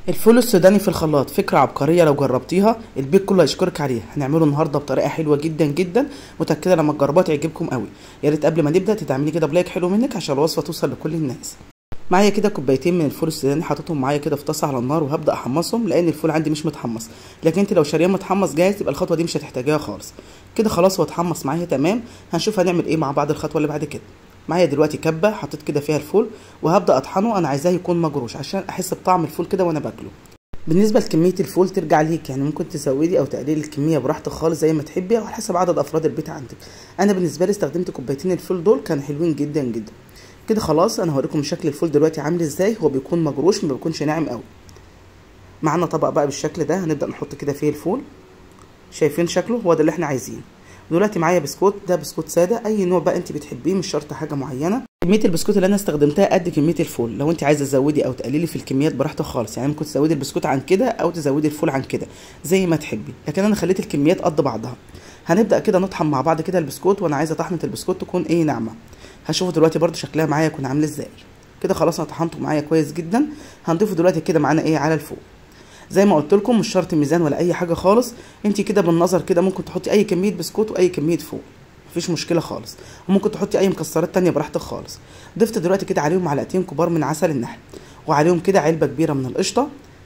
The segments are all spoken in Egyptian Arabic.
الفول السوداني في الخلاط فكرة عبقرية لو جربتيها البيت كله هيشكرك عليها هنعمله النهاردة بطريقة حلوة جدا جدا متأكدة لما تجربوها تعجبكم قوي يا ريت قبل ما نبدأ تدعملي كده بلايك حلو منك عشان الوصفة توصل لكل الناس معايا كده كوبايتين من الفول السوداني حاططهم معايا كده في طاسه على النار وهبدا احمصهم لان الفول عندي مش متحمص لكن انت لو شاريه متحمص جاهز يبقى الخطوه دي مش هتحتاجيها خالص كده خلاص هو اتحمص معايا تمام هنشوف هنعمل ايه مع بعض الخطوه اللي بعد كده معايا دلوقتي كبه حطيت كده فيها الفول وهبدا اطحنه انا عايزاه يكون مجروش عشان احس بطعم الفول كده وانا باكله بالنسبه لكميه الفول ترجع ليك يعني ممكن تزودي او تقللي الكميه براحتك خالص زي ما تحبي او على حسب عدد افراد البيت عندك انا بالنسبه لي استخدمت كوبايتين الفول دول كانوا حلوين جدا جدا كده خلاص انا هوريكم شكل الفول دلوقتي عامل ازاي هو بيكون مجروش ما بيكونش ناعم قوي معانا طبق بقى بالشكل ده هنبدا نحط كده فيه الفول شايفين شكله هو ده اللي احنا عايزينه دلوقتي معايا بسكوت ده بسكوت ساده اي نوع بقى انت بتحبيه مش شرط حاجه معينه كميه البسكوت اللي انا استخدمتها قد كميه الفول لو انت عايزه تزودي او تقللي في الكميات براحتك خالص يعني ممكن تزودي البسكوت عن كده او تزودي الفول عن كده زي ما تحبي لكن انا خليت الكميات قد بعضها هنبدا كده نطحن مع بعض كده البسكوت وانا عايزه طحنه البسكوت تكون ايه ناعمه هشوفوا دلوقتي برده شكلها معايا يكون عامل ازاي كده خلاص انا طحنته معايا كويس جدا هنضيفه دلوقتي كده معانا ايه على الفوق زي ما قلت لكم مش شرط ميزان ولا اي حاجه خالص انت كده بالنظر كده ممكن تحطي اي كميه بسكوت واي كميه فوق مفيش مشكله خالص وممكن تحطي اي مكسرات تانية براحتك خالص ضفت دلوقتي كده عليهم معلقتين كبار من عسل النحل وعليهم كده علبه كبيره من القشطه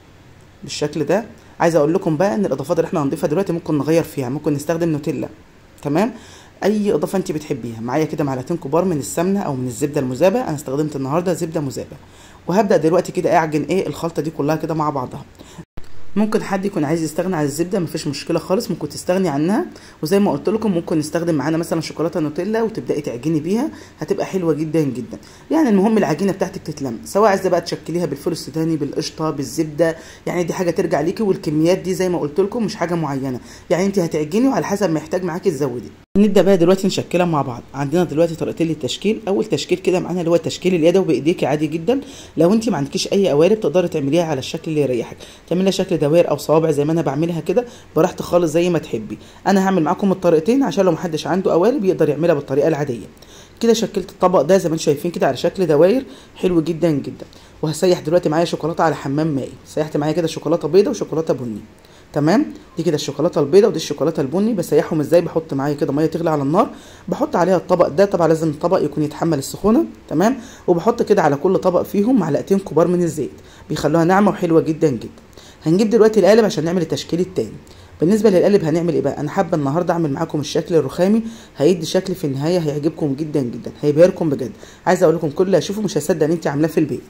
بالشكل ده عايزه اقول لكم بقى ان الاضافات اللي احنا هنضيفها دلوقتي ممكن نغير فيها ممكن نستخدم نوتيلا تمام اي اضافه انت بتحبيها معايا كده معلقتين كبار من السمنه او من الزبده المذابه انا استخدمت النهارده زبده مذابه وهبدا دلوقتي كده اعجن ايه الخلطه دي كلها كده مع بعضها ممكن حد يكون عايز يستغنى عن الزبده مفيش مشكله خالص ممكن تستغني عنها وزي ما قلت لكم ممكن نستخدم معانا مثلا شوكولاته نوتيلا وتبداي تعجني بيها هتبقى حلوه جدا جدا يعني المهم العجينه بتاعتك تتلم سواء عايزه بقى تشكليها بالفول السوداني بالقشطه بالزبده يعني دي حاجه ترجع ليكي والكميات دي زي ما قلت لكم مش حاجه معينه يعني انت هتعجني وعلى حسب ما يحتاج معاكي تزودي نبدا بقى دلوقتي نشكلها مع بعض عندنا دلوقتي طريقتين للتشكيل اول تشكيل كده معانا اللي هو التشكيل اليدوي بايديكي عادي جدا لو انت ما عندكيش اي قوالب تقدري تعمليها على الشكل اللي يريحك تعمليها شكل دوائر او صوابع زي ما انا بعملها كده براحتك خالص زي ما تحبي انا هعمل معاكم الطريقتين عشان لو محدش عنده قوالب يقدر يعملها بالطريقه العاديه كده شكلت الطبق ده زي ما انتم شايفين كده على شكل دوائر حلو جدا جدا وهسيح دلوقتي معايا شوكولاته على حمام مائي سيحت معايا كده شوكولاته بيضه وشوكولاته بني تمام دي كده الشوكولاته البيضاء ودي الشوكولاته البني بسيحهم ازاي بحط معايا كده ميه تغلي على النار بحط عليها الطبق ده طبعا لازم الطبق يكون يتحمل السخونه تمام وبحط كده على كل طبق فيهم معلقتين كبار من الزيت بيخلوها ناعمه وحلوه جدا جدا هنجيب دلوقتي القالب عشان نعمل التشكيل التاني بالنسبه للقالب هنعمل ايه بقى انا حابه النهارده اعمل معاكم الشكل الرخامي هيدي شكل في النهايه هيعجبكم جدا جدا هيبهركم بجد عايزه اقول لكم كل اللي هشوفه مش هيصدق ان انت عاملاه في البيت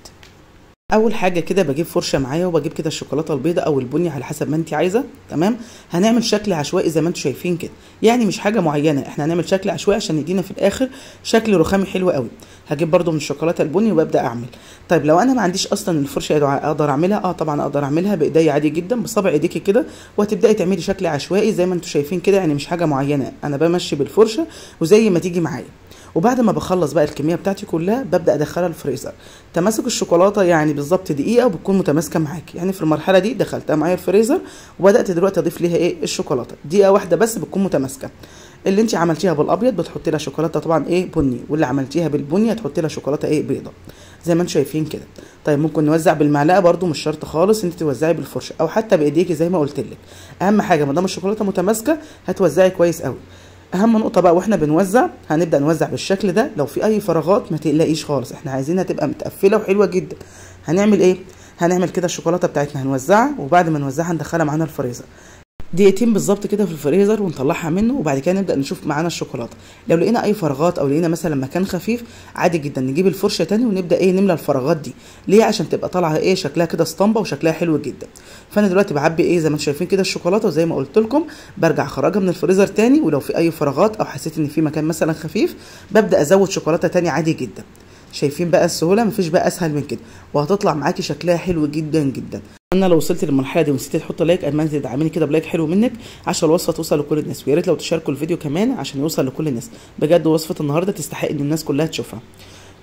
اول حاجه كده بجيب فرشه معايا وبجيب كده الشوكولاته البيضاء او البني على حسب ما انت عايزه تمام هنعمل شكل عشوائي زي ما انتم شايفين كده يعني مش حاجه معينه احنا هنعمل شكل عشوائي عشان يدينا في الاخر شكل رخامي حلو قوي هجيب برده من الشوكولاته البني وببدا اعمل طيب لو انا ما عنديش اصلا الفرشه اقدر اعملها اه طبعا اقدر اعملها بايديا عادي جدا بصابع ايديكي كده وهتبداي تعملي شكل عشوائي زي ما انتم شايفين كده يعني مش حاجه معينه انا بمشي بالفرشه وزي ما تيجي معايا وبعد ما بخلص بقى الكميه بتاعتي كلها ببدا ادخلها الفريزر تماسك الشوكولاته يعني بالظبط دقيقه وبتكون متماسكه معاكي يعني في المرحله دي دخلتها معايا الفريزر وبدات دلوقتي اضيف ليها ايه الشوكولاته دقيقه واحده بس بتكون متماسكه اللي انت عملتيها بالابيض بتحطي لها شوكولاته طبعا ايه بني واللي عملتيها بالبني هتحطي لها شوكولاته ايه بيضه زي ما انتم شايفين كده طيب ممكن نوزع بالمعلقه برده مش شرط خالص انت توزعي بالفرشه او حتى بايديكي زي ما قلت لك اهم حاجه ما دام الشوكولاته متماسكه هتوزعي كويس قوي اهم نقطه بقى واحنا بنوزع هنبدا نوزع بالشكل ده لو في اي فراغات ما تقلقيش خالص احنا عايزينها تبقى متقفله وحلوه جدا هنعمل ايه هنعمل كده الشوكولاته بتاعتنا هنوزعها وبعد ما نوزعها ندخلها معانا الفريزر دقيقتين بالظبط كده في الفريزر ونطلعها منه وبعد كده نبدا نشوف معانا الشوكولاته لو لقينا اي فراغات او لقينا مثلا مكان خفيف عادي جدا نجيب الفرشه تاني ونبدا ايه نملى الفراغات دي ليه عشان تبقى طالعه ايه شكلها كده اسطمبه وشكلها حلو جدا فانا دلوقتي بعبي ايه زي ما انتم شايفين كده الشوكولاته وزي ما قلت لكم برجع اخرجها من الفريزر تاني ولو في اي فراغات او حسيت ان في مكان مثلا خفيف ببدا ازود شوكولاته تاني عادي جدا شايفين بقى السهوله مفيش بقى اسهل من كده وهتطلع معاكي شكلها حلو جدا جدا انا لو وصلت للمرحله دي ونسيتي تحط لايك اتمنى تدعميني كده بلايك حلو منك عشان الوصفه توصل لكل الناس ويا ريت لو تشاركوا الفيديو كمان عشان يوصل لكل الناس بجد وصفه النهارده تستحق ان الناس كلها تشوفها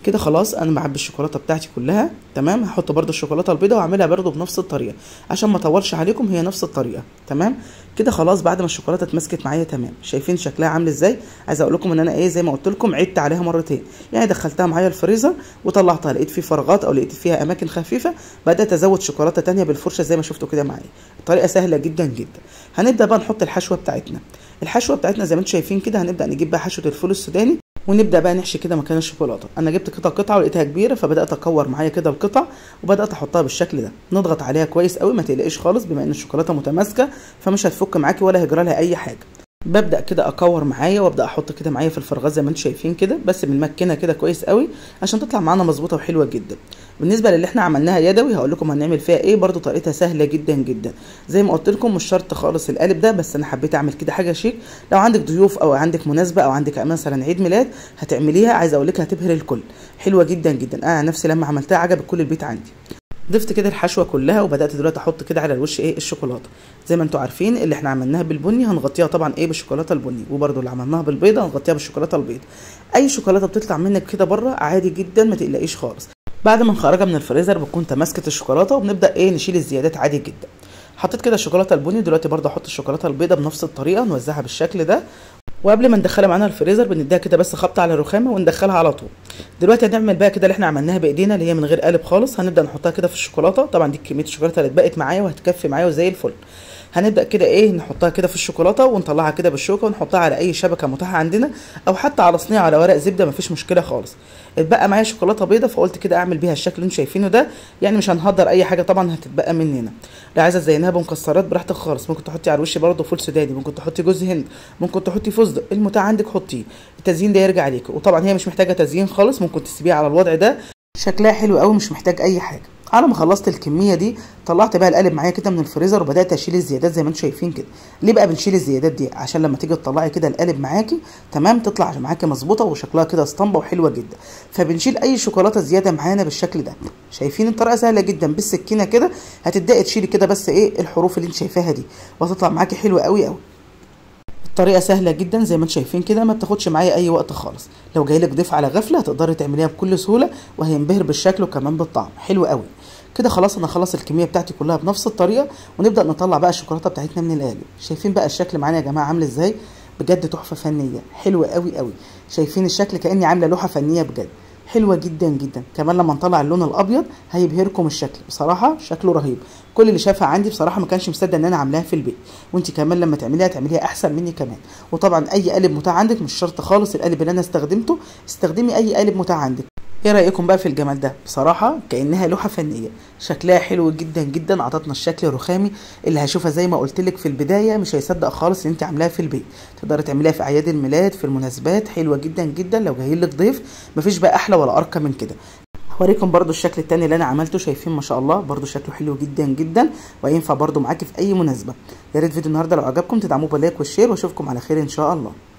كده خلاص انا بعبي الشوكولاته بتاعتي كلها تمام هحط برده الشوكولاته البيضاء واعملها برده بنفس الطريقه عشان ما اطولش عليكم هي نفس الطريقه تمام كده خلاص بعد ما الشوكولاته اتمسكت معايا تمام شايفين شكلها عامل ازاي عايز اقول لكم ان انا ايه زي ما قلت لكم عدت عليها مرتين يعني دخلتها معايا الفريزر وطلعتها لقيت في فراغات او لقيت فيها اماكن خفيفه بدات ازود شوكولاته تانية بالفرشه زي ما شفتوا كده معايا الطريقه سهله جدا جدا هنبدا بقى نحط الحشوه بتاعتنا الحشوه بتاعتنا زي ما انتم شايفين كده هنبدا نجيب بقى حشوه الفول السوداني ونبدا بقى نحشي كده مكان الشوكولاته انا جبت قطعه قطعه ولقيتها كبيره فبدات اكور معايا كده القطع وبدات احطها بالشكل ده نضغط عليها كويس قوي ما تقلقيش خالص بما ان الشوكولاته متماسكه فمش هتفك معاكي ولا هيجرى لها اي حاجه ببدا كده اكور معايا وابدا احط كده معايا في الفراغات زي ما انتم شايفين كده بس بنمكنها كده كويس قوي عشان تطلع معانا مظبوطه وحلوه جدا بالنسبه للي احنا عملناها يدوي هقول لكم هنعمل فيها ايه برضو طريقتها سهله جدا جدا زي ما قلت لكم مش شرط خالص القالب ده بس انا حبيت اعمل كده حاجه شيك لو عندك ضيوف او عندك مناسبه او عندك مثلا عيد ميلاد هتعمليها عايزه اقول لك هتبهر الكل حلوه جدا جدا انا عن نفسي لما عملتها عجبت كل البيت عندي ضفت كده الحشوه كلها وبدات دلوقتي احط كده على الوش ايه الشوكولاته زي ما انتم عارفين اللي احنا عملناها بالبني هنغطيها طبعا ايه بالشوكولاته البني وبرده اللي عملناها بالبيضه هنغطيها بالشوكولاته البيضاء اي شوكولاته بتطلع منك كده بره عادي جدا ما تقلقيش خالص بعد ما نخرجها من الفريزر بتكون تماسكه الشوكولاته وبنبدا ايه نشيل الزيادات عادي جدا حطيت كده الشوكولاته البني دلوقتي برده احط الشوكولاته البيضاء بنفس الطريقه نوزعها بالشكل ده وقبل ما ندخلها معانا الفريزر بنديها كده بس خبطه على الرخامه وندخلها على طول دلوقتي هنعمل بقى كده اللي احنا عملناها بايدينا اللي هي من غير قالب خالص هنبدا نحطها كده في الشوكولاته طبعا دي كميه الشوكولاته اللي اتبقت معايا وهتكفي معايا وزي الفل هنبدا كده ايه نحطها كده في الشوكولاته ونطلعها كده بالشوكه ونحطها على اي شبكه متاحه عندنا او حتى على صينيه على ورق زبده مفيش مشكله خالص اتبقى معايا شوكولاته بيضه فقلت كده اعمل بيها الشكل اللي انتم شايفينه ده يعني مش هنهدر اي حاجه طبعا هتتبقى مننا لو عايزه تزينها بمكسرات براحتك خالص ممكن تحطي على الوش برده فول سوداني ممكن تحطي جوز هند ممكن تحطي فستق المتاح عندك حطيه التزيين ده يرجع عليك وطبعا هي مش محتاجه تزيين خالص ممكن تسيبيها على الوضع ده شكلها حلو قوي مش محتاج اي حاجه على ما خلصت الكميه دي طلعت بقى القالب معايا كده من الفريزر وبدات اشيل الزيادات زي ما انتم شايفين كده ليه بقى بنشيل الزيادات دي عشان لما تيجي تطلعي كده القالب معاكي تمام تطلع معاكي مظبوطه وشكلها كده اسطمبه وحلوه جدا فبنشيل اي شوكولاته زياده معانا بالشكل ده شايفين الطريقه سهله جدا بالسكينه كده هتبداي تشيلي كده بس ايه الحروف اللي انت شايفاها دي وهتطلع معاكي حلوه قوي قوي الطريقه سهله جدا زي ما انتم شايفين كده ما بتاخدش معايا اي وقت خالص لو جايلك ضيف على غفله هتقدري تعمليها بكل سهوله وهينبهر بالشكل وكمان بالطعم حلو قوي كده خلاص انا خلص الكميه بتاعتي كلها بنفس الطريقه ونبدا نطلع بقى الشوكولاته بتاعتنا من القالب شايفين بقى الشكل معانا يا جماعه عامل ازاي بجد تحفه فنيه حلوه قوي قوي شايفين الشكل كاني عامله لوحه فنيه بجد حلوه جدا جدا كمان لما نطلع اللون الابيض هيبهركم الشكل بصراحه شكله رهيب كل اللي شافها عندي بصراحه ما كانش مصدق ان انا عاملاها في البيت وانت كمان لما تعمليها تعمليها احسن مني كمان وطبعا اي قالب متاح عندك مش شرط خالص القالب اللي انا استخدمته استخدمي اي قالب متاح عندك ايه رايكم بقى في الجمال ده بصراحه كانها لوحه فنيه شكلها حلو جدا جدا عطتنا الشكل الرخامي اللي هشوفها زي ما قلت لك في البدايه مش هيصدق خالص ان انت عاملاها في البيت تقدري تعمليها في اعياد الميلاد في المناسبات حلوه جدا جدا لو جاي لك ضيف مفيش بقى احلى ولا ارقى من كده هوريكم برضو الشكل التاني اللي انا عملته شايفين ما شاء الله برضو شكله حلو جدا جدا وينفع برضو معاكي في اي مناسبه يا ريت فيديو النهارده لو عجبكم تدعموه باللايك والشير واشوفكم على خير ان شاء الله